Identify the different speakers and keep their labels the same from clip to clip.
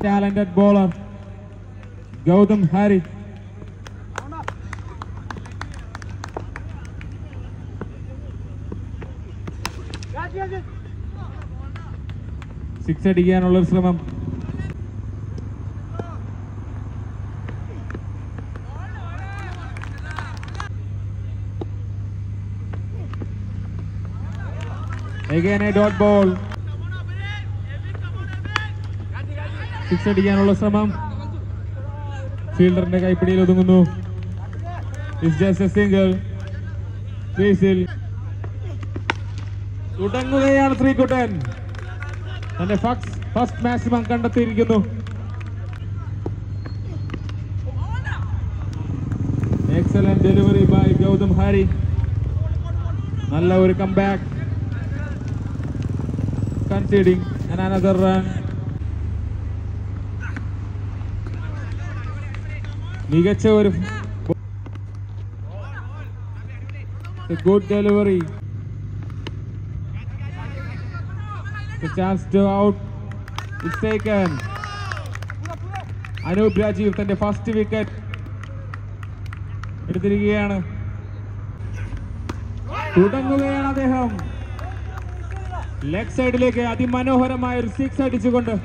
Speaker 1: talented bowler Gautam Hari. Six അടിക്കാനുള്ള ഒരു ശ്രമം Again a dot ball. Six അടിക്കാനുള്ള ശ്രമം ഫീൽഡറിന്റെ കൈപ്പിടിയിൽ ഒതുങ്ങുന്നു ഇറ്റ്സ് ജസ്റ്റ് എ സിംഗിൾ ക്രീസിൽ തുടങ്ങുകയാണ് ശ്രീകുട്ടൻ തന്റെ ഫസ്റ്റ് മാക്സിമം കണ്ടെത്തിയിരിക്കുന്നു excellent delivery by Gautam Hari നല്ല ഒരു കംബാക്ക് കൺസീഡിങ് അനദർ റൺ മികച്ച ഒരു good delivery The chance to out is taken. Anoop Rajeev തന്റെ ഫസ്റ്റ് വിക്കറ്റ് എടുത്തിരിക്കുകയാണ് തുടങ്ങുകയാണ് അദ്ദേഹം ലെഗ് സൈഡിലേക്ക് അതിമനോഹരമായ ഒരു സിക്സ് അടിച്ചുകൊണ്ട്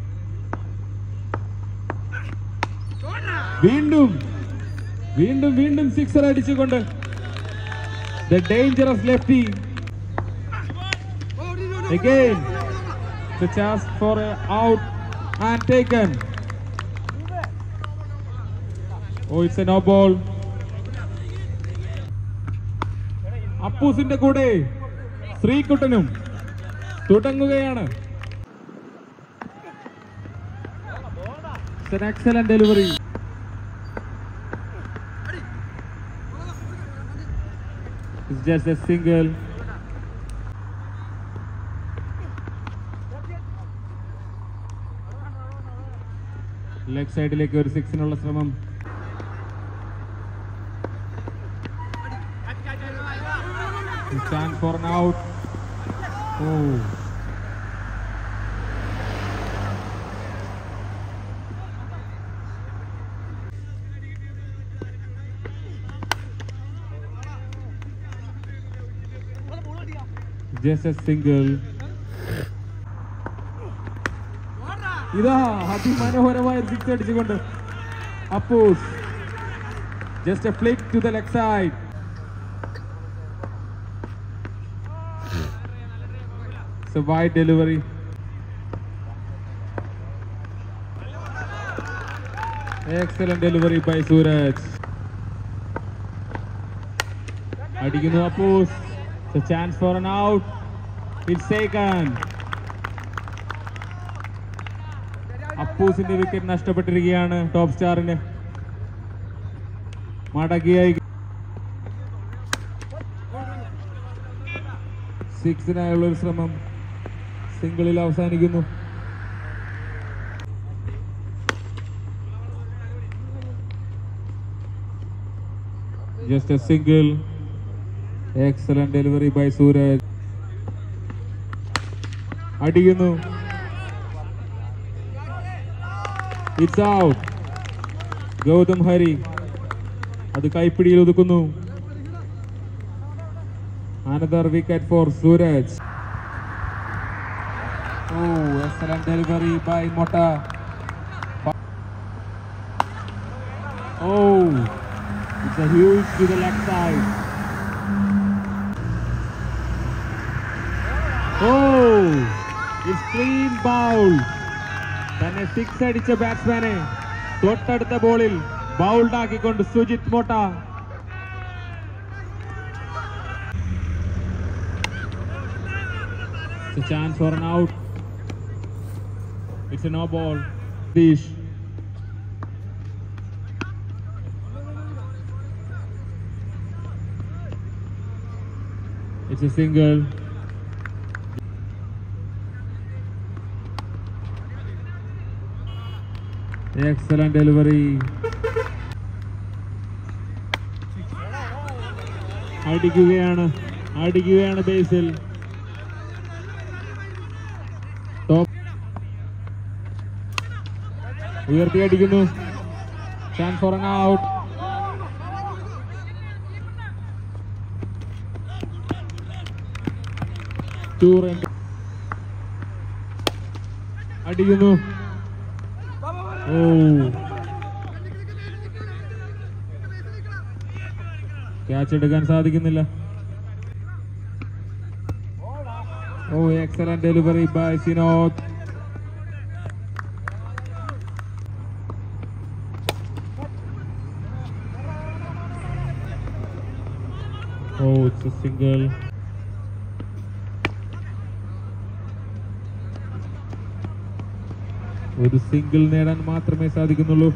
Speaker 1: വീണ്ടും വീണ്ടും വീണ്ടും സിക്സർ അടിച്ചുകൊണ്ട് the dangerous lefty again the chance for a out and taken oh it's a no ball അപ്പൂസിന്റെ കൂടെ ശ്രീകുട്ടനും തുടങ്ങുകയാണ് It's an excellent delivery. It's just a single. Leg സൈഡിലേക്ക് ഒരു സിക്സിനുള്ള ശ്രമം Chance for an out. Oh. Just a single. ഇതാ അതിമനോഹരമായ six അടിച്ചുകൊണ്ട് Appus just a flick to the leg side It's a wide delivery. Excellent delivery by Suraj. അടിക്കുന്നു Appus The chance for an out. It's taken. അപ്പൂസിന്റെ wicket നഷ്ടപ്പെട്ടിരിക്കുകയാണ് top സ്റ്റാറിന് മടക്കിയായി സിക്സിനായുള്ള ഒരു ശ്രമം സിംഗിളിൽ അവസാനിക്കുന്നു just a single excellent delivery by Suraj അടിക്കുന്നു ഇറ്റ്സ് ഔട്ട് ഗൗതം ഹരി അത് കൈപ്പിടിയിൽ ഒതുക്കുന്നു another wicket for Suraj oh excellent delivery by Motta oh it's a huge to the left side oh it's clean bowl തന്നെ സിക്സ് അടിച്ച ബാറ്റ്സ്മാനെ തൊട്ടടുത്ത ബോളിൽ ബൗൾഡ് ആക്കിക്കൊണ്ട് Sujith Motta It's a chance for an out. It's a no ball. Dish. It's a single. Excellent delivery. അടിക്കുകയാണ് അടിക്കുകയാണ് ബേസിൽ top ഉയർത്തി അടിക്കുന്നു chance for out two run അടിക്കുന്നു ഓ ക്യാച്ച് എടുക്കാൻ സാധിക്കുന്നില്ല oh excellent delivery by Sinod oh it's a single ഒരു single നേടാൻ മാത്രമേ സാധിക്കുന്നുള്ളൂ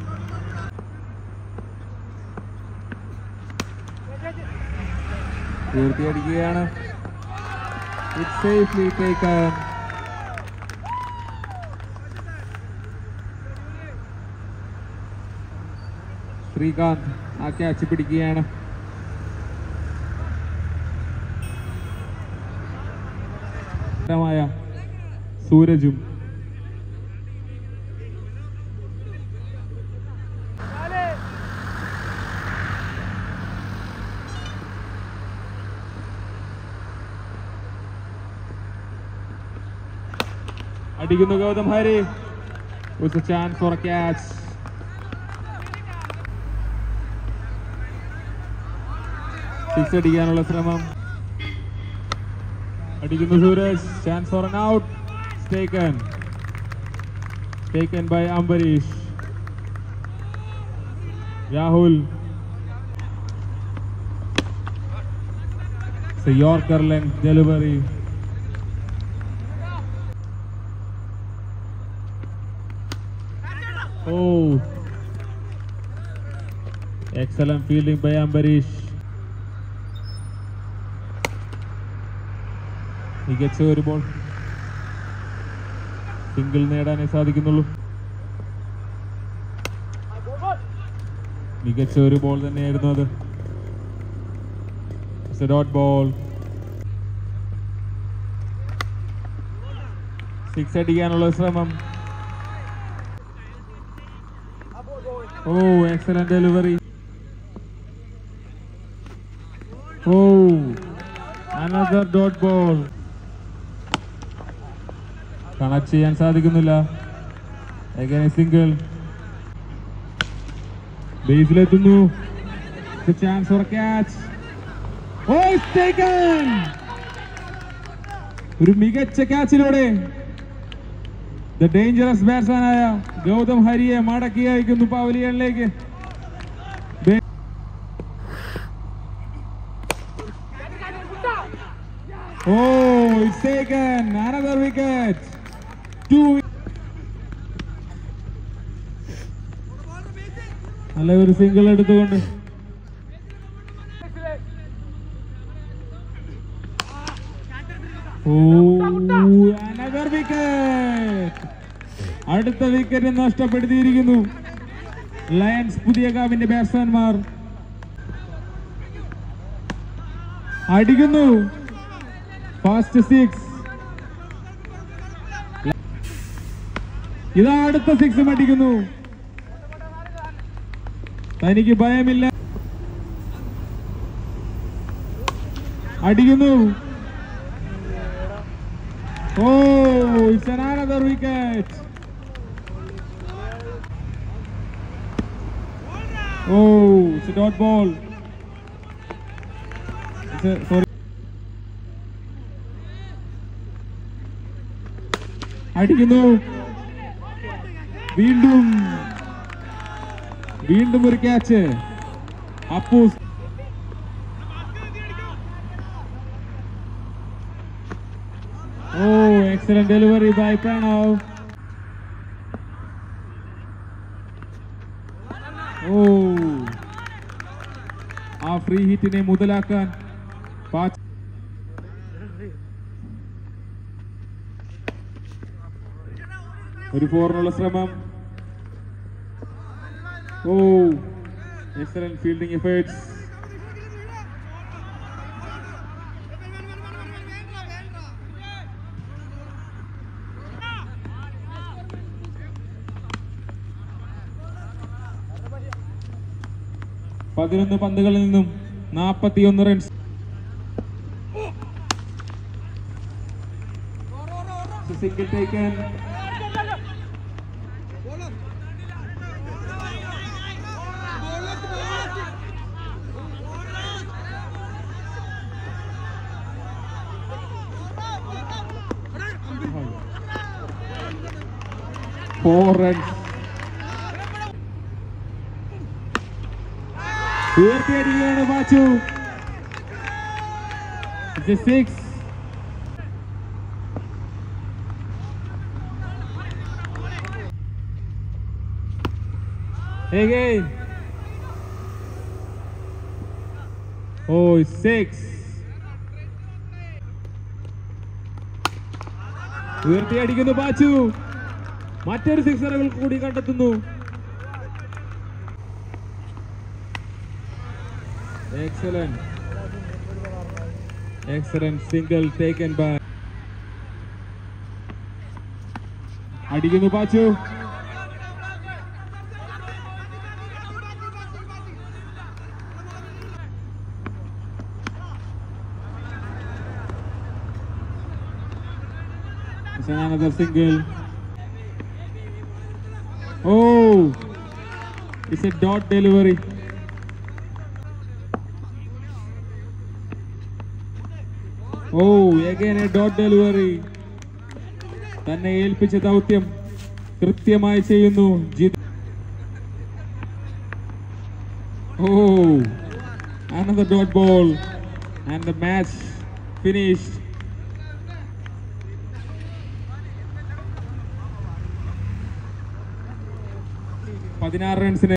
Speaker 1: പൂർത്തിയടിക്കുകയാണ് ഇറ്റ് സേഫ്ലി ടേക്കൺ ശ്രീകാന്ത് ആ ക്യാച്ച് പിടിക്കുകയാണ് മായ സൂരജും അടിക്കുന്നു Gautham Hari It's a chance for a catch. Six അടിക്കാനുള്ള ശ്രമം അടിക്കുന്നു Suraj chance for an out taken taken by Ambareesh Rahul yorker length delivery Oh. Excellent fielding by Ambarish. മികച്ച ഒരു ബോൾ സിംഗിൾ നേടാനേ സാധിക്കുന്നുള്ളൂ മികച്ച ഒരു ബോൾ തന്നെയായിരുന്നു അത് ഡോട്ട് ബോൾ സിക്സ് അടിക്കാനുള്ള ശ്രമം Oh, excellent delivery. Oh, another dot ball. Connect ചെയ്യാൻ സാധിക്കുന്നില്ല എങ്ങനെ സിംഗിൾ ബേസിലെത്തുന്നു chance for catch oh taken ഒരു മികച്ച ക്യാച്ചിലൂടെ ദ ഡേഞ്ചറസ് ബാറ്റ്സ്മാനായ ഗൗതം ഹരിയെ മടക്കി അയക്കുന്നു പവലിയനിലേക്ക് oh it's taken another wicket to നല്ല ഒരു സിംഗിൾ എടുത്തുകൊണ്ട് ഓ അനദർ വിക്കറ്റ് അടുത്ത വിക്കറ്റ് നഷ്ടപ്പെടുത്തിയിരിക്കുന്നു ലയൺസ് പുതിയ കാവിന്റെ ബാറ്റ്സ്മാൻമാർ അടിക്കുന്നു ഫാസ്റ്റ് സിക്സ് ഇതാ അടുത്ത സിക്സും അടിക്കുന്നു തനിക്ക് ഭയമില്ല അടിക്കുന്നു oh it's another wicket Oh, it's a dot ball. It's a, sorry. അടിക്കുന്നു വീണ്ടും വീണ്ടും ഒരു catch Appus oh excellent delivery by Pranav oh ആ ഫ്രീ ഹിറ്റിനെ മുതലാക്കാൻ പാച്ച് ഒരു ഫോറിനുള്ള ശ്രമം ഓ എക്സലന്റ് ഫീൽഡിംഗ് എഫേർട്സ് പതിനൊന്ന് പന്തുകളിൽ നിന്നും നാൽപ്പത്തിയൊന്ന് runs single taken four runs ഉയർത്തിയടിക്കുകയാണ് Bachu six Again. Oh, six. ഉയർത്തിയടിക്കുന്നു ബാച്ചു മറ്റൊരു സിക്സറുകൾ കൂടി കണ്ടെത്തുന്നു excellent excellent single taken by അടിക്കുന്നു Bachu It's another single. Oh, it's a dot delivery. Oh, again a dot delivery. തന്നെ ഏൽപ്പിച്ച ദൗത്യം കൃത്യമായി ചെയ്യുന്നു Jith Oh, another dot ball and the match finished. പതിനാറ് റൺസിന്